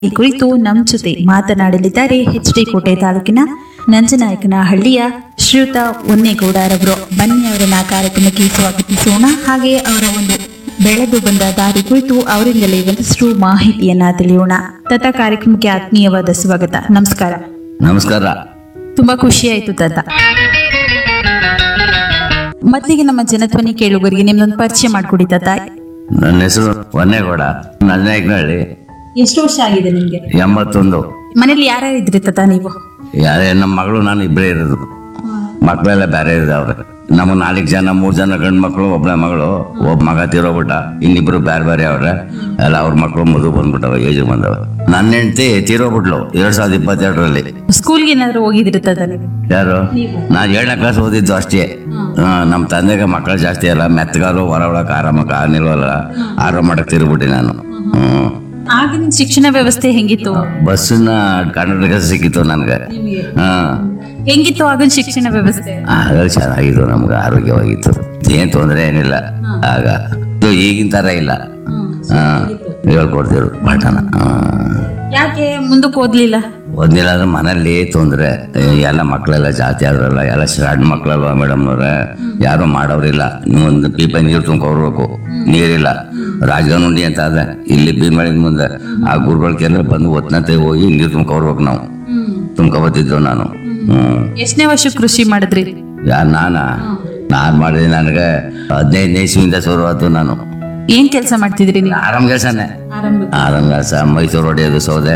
ಈ ಕುರಿತು ನಮ್ಮ ಜೊತೆ ಮಾತನಾಡಲಿದ್ದಾರೆ ಎಚ್ ಡಿ ಕೋಟೆ ತಾಲೂಕಿನ ನಂಜನಾಯಕನಹಳ್ಳಿಯ ಶ್ರೀಯುತ ಒನ್ನೇಗೌಡರವರು ಬನ್ನಿ ಅವರನ್ನ ಕಾರ್ಯಕ್ರಮಕ್ಕೆ ಸ್ವಾಗತಿಸೋಣ ಹಾಗೆ ಅವರ ಒಂದು ಬೆಳೆದು ಬಂದ ದಾರಿ ಕುರಿತು ಅವರಿಂದಲೇ ಒಂದಷ್ಟು ಮಾಹಿತಿಯನ್ನ ತಿಳಿಯೋಣ ತತ ಕಾರ್ಯಕ್ರಮಕ್ಕೆ ಆತ್ಮೀಯವಾದ ಸ್ವಾಗತ ನಮಸ್ಕಾರ ನಮಸ್ಕಾರ ತುಂಬಾ ಖುಷಿ ಆಯ್ತು ತಾತ ಮೊದಲಿಗೆ ನಮ್ಮ ಜನಧ್ವನಿ ಕೇಳುಗರಿಗೆ ನಿಮ್ದೊಂದು ಪರಿಚಯ ಮಾಡ್ಕೊಡಿ ತಾತ ನನ್ನ ಹೆಸರು ಹೊನ್ನೇಗೌಡ ನಲ್ನಾಯಕನಹಳ್ಳಿ ಎಷ್ಟು ವರ್ಷ ಆಗಿದೆ ನಿಮ್ಗೆ ಎಂಬತ್ತೊಂದು ಮನೇಲಿ ಯಾರ್ಯಾರು ಇದ್ರಿ ತಾತ ನೀವು ಯಾರೇ ನಮ್ಮ ಮಗಳು ನಾನು ಇಬ್ಬರೇ ಇರೋದು ಮಕ್ಕಳೆಲ್ಲ ಬೇರೆ ಇದಾವ್ರೆ ನಮ್ಮ ನಾಲ್ಕು ಜನ ಮೂರು ಜನ ಗಂಡು ಮಕ್ಕಳು ಒಬ್ಬಳ ಮಗಳು ಒಬ್ಬ ಮಗ ತೀರೋಗ್ಬಿಟ್ಟ ಇನ್ನಿಬ್ರು ಬೇರೆ ಬೇರೆ ಅವ್ರೆ ಎಲ್ಲ ಅವ್ರ ಮಕ್ಕಳು ಮದುವೆ ಬಂದ್ಬಿಟ್ಟವ ಏಜ್ ಬಂದವ ನನ್ನ ಹೆಂಡತಿ ತೀರೋಗ್ಬಿಟ್ಲು ಎರಡ್ ಸಾವಿರದ ಇಪ್ಪತ್ತೆರಡರಲ್ಲಿ ಸ್ಕೂಲ್ಗೆ ಏನಾದ್ರು ಹೋಗಿದ್ರಿ ತಾತ ನೀವು ಯಾರು ನಾ ಏಳನೇ ಕ್ಲಾಸ್ ಓದಿದ್ದು ಅಷ್ಟೇ ಹಾ, ನಮ್ಮ ತಂದೆಗೆ ಮಕ್ಕಳು ಜಾಸ್ತಿ ಅಲ್ಲ ಮೆತ್ತಗಾಲು ಹೊರ ಒಳಗೆ ಆರಾಮಕ್ಕೆ ನಿಲ್ವಲ್ಲ ಆರಾಮ ಮಾಡಕ್ಕೆ ತಿರುಗ್ಬಿಟ್ಟೆ ನಾನು ಹ್ಮ್ ಆಗಿನ ಶಿಕ್ಷಣ ವ್ಯವಸ್ಥೆ ಹೆಂಗಿತ್ತು ಬಸ್ಸನ್ನ ಕನ್ನಡಕ ಸಿಕ್ಕಿತ್ತು ನನಗೆ ಹಾ ಹೆಂಗಿತ್ತು ಆಗಿನ ಶಿಕ್ಷಣ ವ್ಯವಸ್ಥೆ ಆಗ ಚೆನ್ನಾಗಿತ್ತು ನಮ್ಗೆ ಆರೋಗ್ಯವಾಗಿತ್ತು ಏನ್ ತೊಂದರೆ ಏನಿಲ್ಲ ಆಗ ಇದು ಈಗಿನ ತರ ಇಲ್ಲ ಹಾ ಹೇಳ್ಕೊಡ್ತಿರು ಪಾಠನ ಹಾ. ಯಾಕೆ ಮುಂದಕ್ಕೆ ಓದ್ಲಿಲ್ಲ ಒಂದಿಲ್ಲ ಅಂದ್ರೆ ಮನೇಲಿ ತೊಂದರೆ ಎಲ್ಲ ಮಕ್ಕಳೆಲ್ಲ ಜಾಸ್ತಿ ಆದ್ರಲ್ಲ ಎಲ್ಲ ಸಣ್ಣ ಮಕ್ಕಳಲ್ವ ಮೇಡಮ್ನವ್ರೆ ಯಾರು ಮಾಡೋರಿಲ್ಲ ಒಂದು ಪೀಪ ನೀರು ತುಂಬ್ಕೊಡ್ಬೇಕು ನೀರಿಲ್ಲ ರಾಜಗನುಂಡಿ ಅಂತ ಅದ ಇಲ್ಲಿ ಭೀಮಳಿನ ಮುಂದೆ ಆ ಗುರುಗಳಿಗೆಲ್ಲ ಬಂದು ಒತ್ತನತೆ ಹೋಗಿ ನೀರು ತುಂಬ್ಕೊಡ್ಬೇಕು ನಾವು ತುಂಬ್ಕೊಬತ್ತಿದ್ದು ನಾನು ಹ್ಮ್ ಎಷ್ಟನೇ ವರ್ಷ ಕೃಷಿ ಮಾಡಿದ್ರಿ ಯಾರು ನಾನ ನಾನ್ ಮಾಡಿದೆ ನನಗೆ ಹದಿನೈದನೇ ಇಸ್ವಿಯಿಂದ ಶುರು ಆಯ್ತು ನಾನು ಏನ್ ಕೆಲಸ ಮಾಡ್ತಿದ್ರಿ ನೀವು ಆರಾಮ್ ಕೆಲಸನೇ ಆರಾಮ್ ಕೆಲಸ ಮೈಸೂರು ಹೊಡೆಯೋದು ಸೌದೆ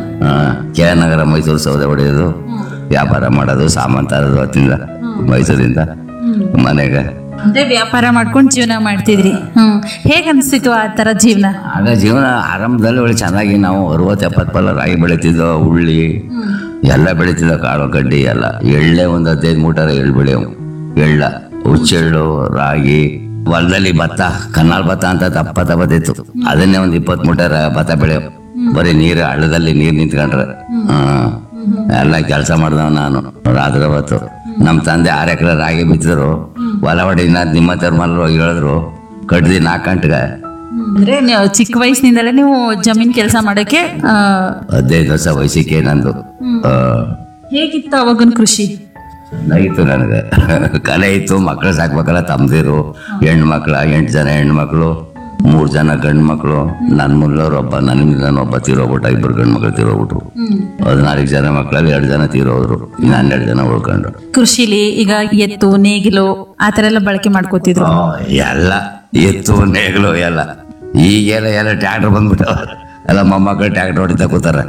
ಕೆ ನಗರ ಮೈಸೂರು ಸೌದೆ ಹೊಡೆಯೋದು ವ್ಯಾಪಾರ ಮಾಡೋದು ಸಾಮಾನು ತರೋದು ಹೊತ್ತಿಂದ ಮೈಸೂರಿಂದ ಮನೆಗೆ ಅಂದ್ರೆ ವ್ಯಾಪಾರ ಮಾಡ್ಕೊಂಡು ಜೀವನ ಮಾಡ್ತಿದ್ರಿ ಹ್ಮ್ ಹೇಗ್ ಅನ್ಸಿತ್ತು ಆ ತರ ಜೀವನ ಆಗ ಜೀವನ ಆರಂಭದಲ್ಲಿ ಒಳ್ಳೆ ಚೆನ್ನಾಗಿ ನಾವು ಅರವತ್ತು ಎಪ್ಪತ್ತು ಫಲ ರಾಗಿ ಬೆಳೀತಿದ್ದೋ ಉಳ್ಳಿ ಎಲ್ಲ ಬೆಳೀತಿದ್ದೋ ಕಾಳು ಕಡ್ಡಿ ಎಲ್ಲ ಎಳ್ಳೆ ಒಂದು ಹದಿನೈದು ಮೂಟರ ಎಳ್ಳು ಬೆಳೆಯವು ಎಳ್ಳ ಹುಚ್ಚೆಳ್ಳು ರಾಗಿ ಹೊಲದಲ್ಲಿ ಭತ್ತ ಕನ್ನಾಳ್ ಭತ್ತ ಅಂತ ದಪ್ಪ ತಪ್ಪತ್ತಿತ್ತು ಅದನ್ನೇ ಒಂದು ಇಪ್ಪತ್ತು ಮೂಟರ ಭತ್ತ ಬೆಳೆಯವು ಬರೀ ನೀರು ಹಳ್ಳದಲ್ಲಿ ನೀರು ನಿಂತ್ಕೊಂಡ್ರೆ ಹ್ಮ್ ಎಲ್ಲ ಕೆಲಸ ಮಾಡ್ದವ ನಾನು ರಾತ್ರಿ ಹೊತ್ತು ನಮ್ಮ ತಂದೆ ಆರು ಎಕರೆ ರಾಗಿ ಬಿತ್ತಿದ್ರು ಹೊಲ ಹೊಡಿನ ನಿಮ್ಮ ತರ್ಮಲ್ ಹೋಗಿ ಹೇಳಿದ್ರು ಕಡ್ದಿ ನಾಲ್ಕು ಗಂಟೆಗೆ ಅಂದ್ರೆ ನೀವು ಚಿಕ್ಕ ವಯಸ್ಸಿನಿಂದಲೇ ನೀವು ಜಮೀನ್ ಕೆಲಸ ಮಾಡಕ್ಕೆ ಆ, ಹದಿನೈದು ವರ್ಷ ವಯಸ್ಸಿಗೆ ನಂದು ಆ, ಹೇಗಿತ್ತು ಅವಾಗಿನ ಕೃಷಿ ಚೆನ್ನಾಗಿತ್ತು ನನಗೆ ಕಲೆ ಇತ್ತು ಮಕ್ಕಳು ಸಾಕ್ಬೇಕಲ್ಲ ತಮ್ಮದಿರು ಹೆಣ್ಣು ಮಕ್ಳ ಎಂಟು ಜನ ಹೆಣ್ಣು ಮಕ್ಕಳು ಮೂರು ಜನ ಗಂಡು ಮಕ್ಕಳು ನನ್ನ ಮುಲ್ಲವ್ರು ಒಬ್ಬ ನನ್ನಿಂದ ನಾನು ಒಬ್ಬ ತೀರೋಗ್ಬಿಟ್ಟ ಇಬ್ಬರು ಗಂಡು ಮಕ್ಕಳು ತೀರೋಗ್ಬಿಟ್ರು ಹದಿನಾಲ್ಕು ಜನ ಮಕ್ಕಳಲ್ಲಿ ಎರಡು ಜನ ತೀರೋದ್ರು ಇನ್ನು ಹನ್ನೆರಡು ಜನ ಉಳ್ಕೊಂಡ್ರು ಕೃಷಿಲಿ ಈಗ ಎತ್ತು ನೇಗಿಲು ಆ ತರ ಎಲ್ಲ ಬಳಕೆ ಮಾಡ್ಕೋತಿದ್ರು ಆ, ಎಲ್ಲ ಎತ್ತು ನೇಗಲು ಎಲ್ಲ ಈಗೆಲ್ಲ ಎಲ್ಲ ಟ್ಯಾಕ್ಟರ್ ಬಂದ್ಬಿಟ್ಟವ ಎಲ್ಲ ಮೊಮ್ಮಕ್ಕಳು ಟ್ಯಾಕ್ಟರ್ ಹೊಡಿತಾ ಕೂತಾರ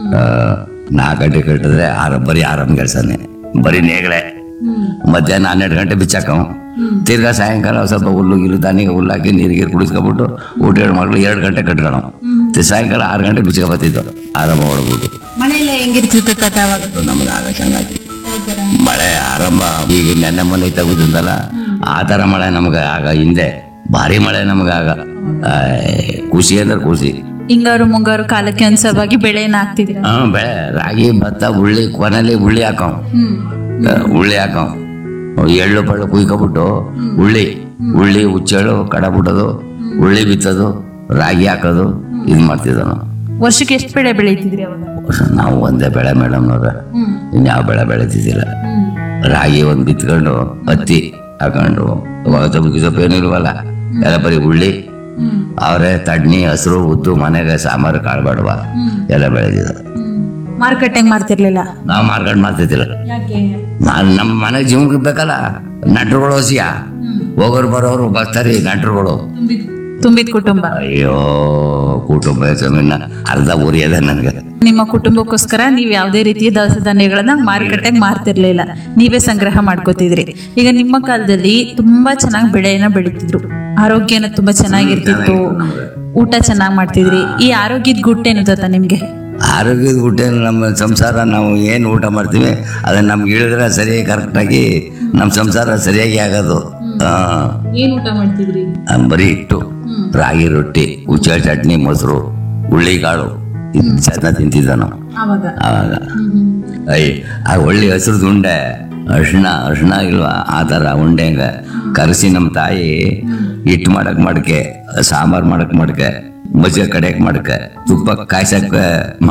ನಾಲ್ಕು ಗಂಟೆ ಕಟ್ಟಿದ್ರೆ ಆರ ಬರೀ ಆರಾಮ್ ಕೆಲಸನೇ ಬರೀ ನೇಗಳೆ ಮಧ್ಯಾಹ್ನ ಹನ್ನೆರಡು ಗಂಟೆ ಬಿಚ್ಚಾಕವ ತಿರ್ಗಾ ಸಾಯಂಕಾಲ ಒಂದ್ ಸ್ವಲ್ಪ ಹುಲ್ಲು ಗಿಲ್ಲು ದನಿಗೆ ಹುಲ್ಲು ಹಾಕಿ ನೀರಿಗೆ ಕುಡಿಸ್ಕೊಬಿಟ್ಟು ಊಟ ಎರಡು ಮಕ್ಳು ಎರಡು ಗಂಟೆ ಕಟ್ಕೊಳ ಸಾಯಂಕಾಲ ಆರು ಗಂಟೆ ಬಿಚ್ಕೊಬತ್ತಿದ್ದು ಆರಾಮ ಹೊಡ್ಬೋದು ಮನೆಯಲ್ಲ ಹೆಂಗಿರ್ತಿತ್ತು ತಾತ ಅವಾಗ ನಮ್ಗೆ ಆಗ ಚೆನ್ನಾಗಿ ಮಳೆ ಆರಂಭ ಈಗ ನೆನ್ನೆ ಮೊನ್ನೆ ತಗುದಿಂದಲ್ಲ ಆ ಥರ ಮಳೆ ನಮ್ಗೆ ಆಗ ಹಿಂದೆ ಭಾರಿ ಮಳೆ ನಮ್ಗೆ ಆಗ ಆಯ್, ಖುಷಿ ಅಂದ್ರೆ ಖುಷಿ ಹಿಂಗಾರು ಮುಂಗಾರು ಕಾಲಕ್ಕೆ ಅನುಸಾರವಾಗಿ ಬೆಳೆನ ಹಾಕ್ತಿದ್ರ ಹಾ ಬೆಳೆ ರಾಗಿ ಭತ್ತ ಉಳ್ಳಿ ಕೊನೆಯಲ್ಲಿ ಉಳ್ಳಿ ಹಾಕವ್ ಉಳ್ಳಿ ಹಾಕವ್ ಎಳ್ಳು ಪಳ್ಳು ಕುಯ್ಕೊಬಿಟ್ಟು ಉಳ್ಳಿ ಉಳ್ಳಿ ಹುಚ್ಚೆಳ್ಳು ಕಡ ಬಿಡೋದು ಉಳ್ಳಿ ಬಿತ್ತೋದು ರಾಗಿ ಹಾಕೋದು ಇದು ಮಾಡ್ತಿದ್ದ ನಾವು ವರ್ಷಕ್ಕೆ ಎಷ್ಟು ಬೆಳೆ ಬೆಳೀತಿದ್ರಿ ಅವಾಗ ನಾವು ಒಂದೇ ಬೆಳೆ ಮೇಡಮ್ನವ್ರೆ ಇನ್ಯಾವ ಬೆಳೆ ಬೆಳೀತಿದ್ದಿಲ್ಲ ರಾಗಿ ಒಂದು ಬಿತ್ಕೊಂಡು ಹತ್ತಿ ಹಾಕೊಂಡು ಇವಾಗ ಸೊಪ್ಪು ಸೊಪ್ಪು ಏನೂ ಇಲ್ವಲ್ಲ ಎಲ್ಲ ಬರೀ ಉಳ್ಳಿ ಅವರೇ ತಡ್ನಿ ಹಸಿರು ಉದ್ದು ಮನೆಗೆ ಸಾಂಬಾರು ಕಾಳು ಬೇಡವ ಎಲ್ಲ ಬೆಳೆದಿದ್ದ ಮಾರುಕಟ್ಟೆಗೆ ಮಾರ್ತಿರ್ಲಿಲ್ಲ ನಾವು ಮಾರ್ಕೊಂಡು ಮಾಡ್ತಿದ್ದಿಲ್ಲ ನಾನು ನಮ್ಮ ಮನೆ ಜೀವನಕ್ಕೆ ಬೇಕಲ್ಲ ನಟ್ರುಗಳು ಹಸಿಯ ಹೋಗೋರು ಬರೋರು ಬರ್ತಾರೆ ನಟ್ರುಗಳು ತುಂಬಿದ ಕುಟುಂಬ ಅಯ್ಯೋ ಕುಟುಂಬ ಜಮೀನ ಅರ್ಧ ಉರಿಯದ ನನಗೆ ನಿಮ್ಮ ಕುಟುಂಬಕ್ಕೋಸ್ಕರ ನೀವು ಯಾವುದೇ ರೀತಿಯ ದವಸ ಧಾನ್ಯಗಳನ್ನ ಮಾರುಕಟ್ಟೆಗೆ ಮಾರ್ತಿರ್ಲಿಲ್ಲ ನೀವೇ ಸಂಗ್ರಹ ಮಾಡ್ಕೋತಿದ್ರಿ ಈಗ ನಿಮ್ಮ ಕಾಲದಲ್ಲಿ ತುಂಬಾ ಚೆನ್ನಾಗಿ ಬೆಳೆಯನ್ನ ಬೆಳೀತಿದ್ರು ಆರೋಗ್ಯನ ತುಂಬಾ ಚೆನ್ನಾಗಿರ್ತಿತ್ತು ಊಟ ಚೆನ್ನಾಗಿ ಮಾಡ್ತಿದ್ರಿ ಈ ಆರೋಗ್ಯದ ಗುಟ್ಟೇನು ತಾತ ನಿಮ್ಗೆ ಆರೋಗ್ಯದ ಊಟ ನಮ್ಮ ಸಂಸಾರ ನಾವು ಏನು ಊಟ ಮಾಡ್ತೀವಿ ಅದನ್ನ ನಮ್ಗೆ ಇಳಿದ್ರೆ ಸರಿಯಾಗಿ ಕರೆಕ್ಟಾಗಿ ನಮ್ಮ ಸಂಸಾರ ಸರಿಯಾಗಿ ಆಗೋದು ಆ, ಏನ್ ಊಟ ಮಾಡ್ತಿದ್ರಿ ಆ, ಬರೀ ಹಿಟ್ಟು ರಾಗಿ ರೊಟ್ಟಿ ಉಚ್ಚ ಚಟ್ನಿ ಮೊಸರು ಹುಳ್ಳಿಕಾಳು ಇದು ಚೆನ್ನಾಗಿ ತಿಂತಿದ್ದ ನಾವು ಆವಾಗ ಆವಾಗ ಅಯ್ಯ ಆ ಒಳ್ಳೆ ಹಸಿರು ಉಂಡೆ ಅರ್ಶಿಣ ಅರ್ಶಿಣ ಇಲ್ವಾ ಆ ಥರ ಉಂಡೆಂಗ ಕರೆಸಿ ನಮ್ಮ ತಾಯಿ ಹಿಟ್ಟು ಮಾಡಕ್ ಮಡಕೆ ಸಾಂಬಾರು ಮಾಡಕ್ ಮಡಕೆ ಮಜ್ಜಿಗೆ ಕಡೆಕ್ ಮಾಡಕ ತುಪ್ಪ ಕಾಯ್ಸಕ್ಕ